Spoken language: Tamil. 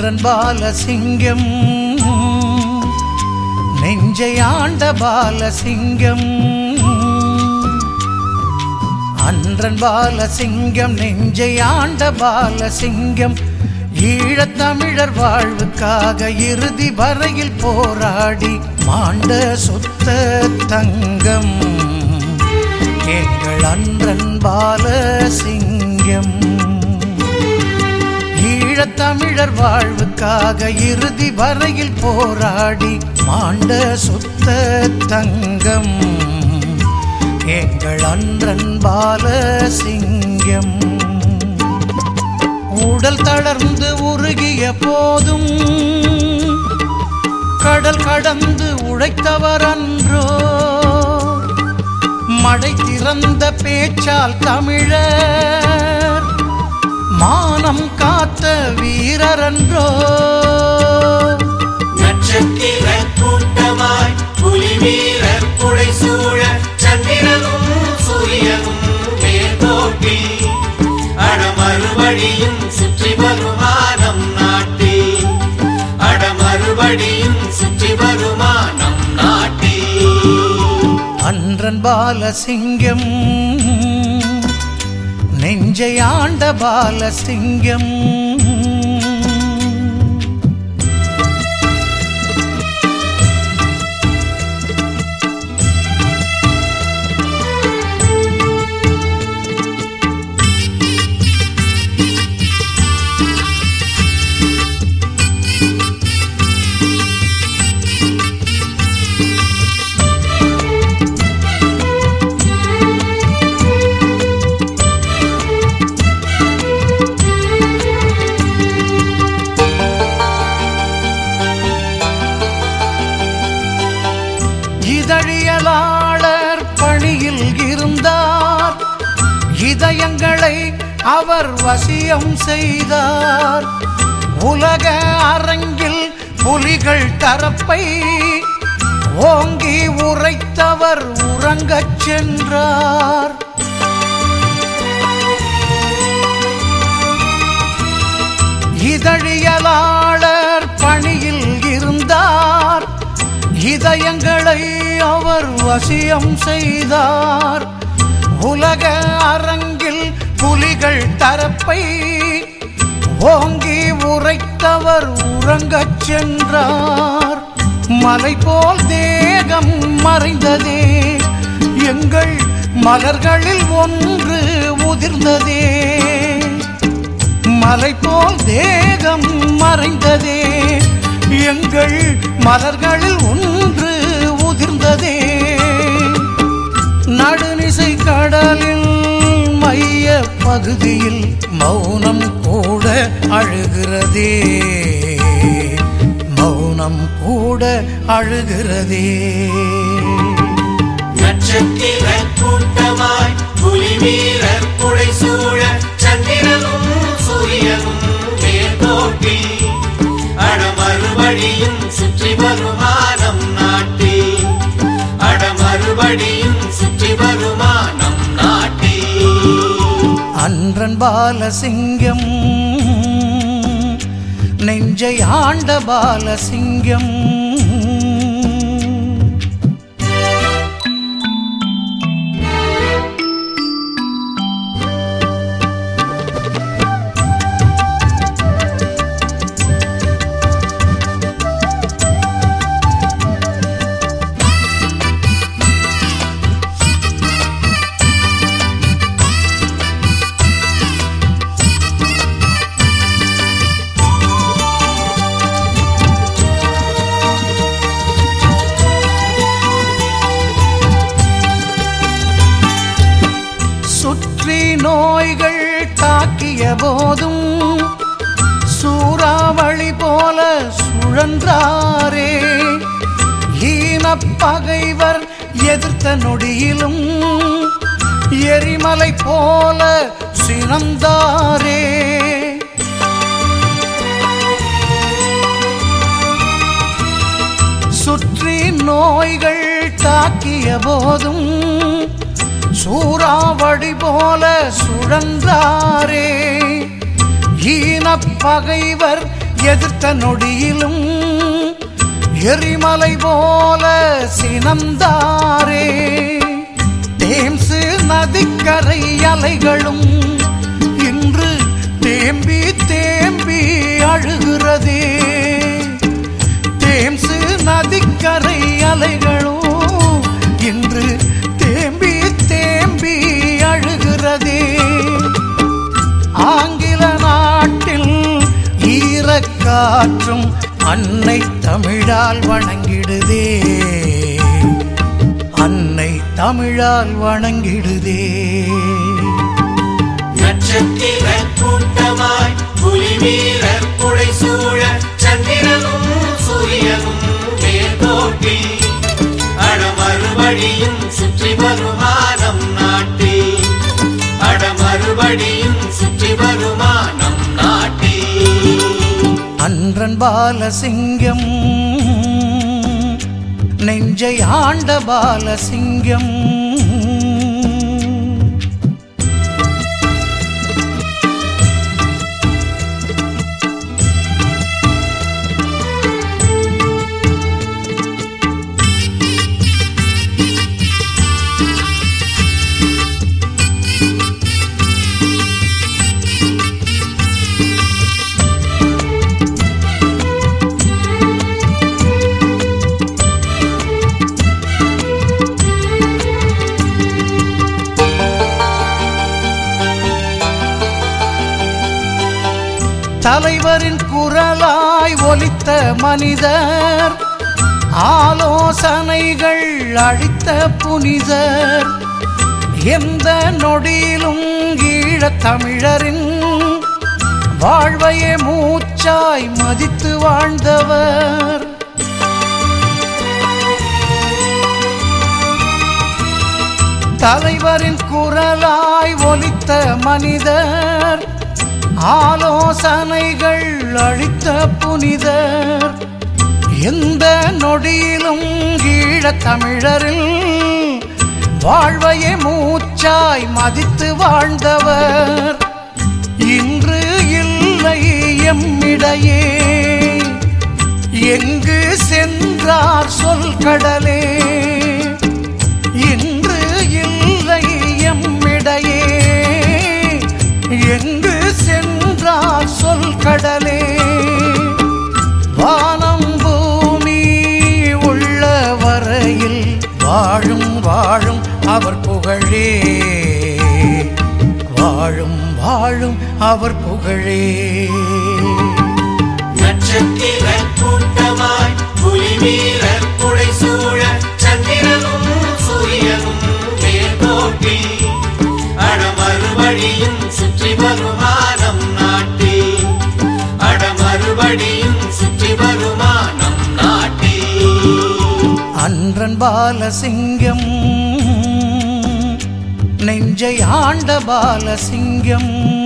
அன்றன் பாலசிங்கம் நெஞ்சை ஆண்ட பாலசிங்கம் அன்றன் பாலசிங்கம் நெஞ்சை ஆண்ட பாலசிங்கம் ஈழத்தமிழர் வாழ்வுக்காக இறுதி வரையில் போராடி மாண்ட சுத்த தங்கம் எங்கள் அன்றன் பாலசிங்கம் ஈழத்தமிழர் வாழ்வுக்காக இறுதி வரையில் போராடி மாண்ட சுத்த தங்கம் எங்கள் அன்றன் பாலசிங்கம் உடல் தளர்ந்து உருகிய போதும் கடல் கடந்து உழைத்தவர் அன்றோ மடை திறந்த பேச்சால் தமிழர் மானம் காத்த வீரரன்றோ நட்சத்திர கூட்டமாய் புலி வீரர் புடை சூழ சந்திரனும் சூரியனும் மேற்கோட்டி அடமறுபடியும் சுற்றி வருமானம் நாட்டில் அடமறுபடியும் சுற்றி வருமானம் நாட்டில் அன்றன் பாலசிங்கம் நெஞ்சை ஆண்ட பாலசிங்கம் இதழியலாளர் பணியில் இருந்தார் இதயங்களை அவர் வசியம் செய்தார் உலக அரங்கில் புலிகள் தரப்பை ஓங்கி உரைத்தவர் உறங்கச் சென்றார் இதழியலாளர் பணியில் இருந்தார் இதயங்களை அவர் வசியம் செய்தார் உலக அரங்கில் புலிகள் தரப்பை ஓங்கி உரைத்தவர் உறங்கச் சென்றார் மலை போல் தேகம் மறைந்ததே எங்கள் மலர்களில் ஒன்று உதிர்ந்ததே மலை போல் தேகம் மறைந்ததே எங்கள் மலர்களில் ஒன்று உதிர்ந்ததே நடுநிசை கடலில் மைய பகுதியில் மௌனம் கூட அழுகிறதே மௌனம் கூட அழுகிறதே நட்சத்திர கூட்டமாய் புலி வீரர் புடை சூழ சந்திரனும் சூரியனும் மேற்கோட்டி அடமறுபடியும் சுற்றி வருமானம் நாட்டில் அடமறுபடியும் சுற்றி வருமானம் நாட்டில் அன்றன் பாலசிங்கம் நெஞ்சை ஆண்ட பாலசிங்கம் சுற்றி நோய்கள் தாக்கிய போதும் சூறாவளி போல சுழன்றாரே ஈனப் பகைவர் எதிர்த்த நொடியிலும் எரிமலை போல சினந்தாரே சுற்றி நோய்கள் தாக்கிய போதும் சூறாவளி போல சுழன்றாரே ஈனப் பகைவர் எதிர்த்த நொடியிலும் எரிமலை போல சினந்தாரே தேம்சு நதிக்கரை அலைகளும் இன்று தேம்பி தேம்பி அழுகிறதே தேம்சு நதிக்கரை அலைகளும் இன்று தேம்பி தேம்பி அழுகிறதே ஆங்கில நாட்டில் ஈரக்காற்றும் அன்னை தமிழால் வணங்கிடுதே அன்னை தமிழால் வணங்கிடுதே நட்சத்திர கூட்டமாய் புலி வீரர் புடை சூழ சந்திரனும் சூரியனும் மேற்கோட்டி அட மறுபடியும் சுற்றி வருமானம் நாட்டில் அட மறுபடியும் சுற்றி வருமானம் நாட்டில் அன்றன் பாலசிங்கம் நெஞ்சை ஆண்ட பாலசிங்கம் தலைவரின் குரலாய் ஒலித்த மனிதர் ஆலோசனைகள் அழித்த புனிதர் எந்த நொடியிலும் ஈழத் தமிழரின் வாழ்வையே மூச்சாய் மதித்து வாழ்ந்தவர் தலைவரின் குரலாய் ஒலித்த மனிதர் ஆலோசனைகள் அழித்த புனிதர் எந்த நொடியிலும் ஈழத் தமிழரில் வாழ்வையே மூச்சாய் மதித்து வாழ்ந்தவர் இன்று இல்லை எம்மிடையே எங்கு சென்றார் சொல் கடலே இன்று இல்லை எம்மிடையே எங்கு சென்றார் சொல் கடலே வானம் பூமி உள்ள வரையில் வாழும் வாழும் அவர் புகழே வாழும் வாழும் அவர் புகழே நட்சத்திர கூட்டமாய் புலி வீரர் புடை சூழ சந்திரனும் சூரியனும் மேற்கோட்டி அட மறுபடியும் சுற்றி வருமானம் நாட்டில் அட மறுபடியும் சுற்றி வருமானம் நாட்டில் அன்றன் பாலசிங்கம் நெஞ்சை ஆண்ட பாலசிங்கம்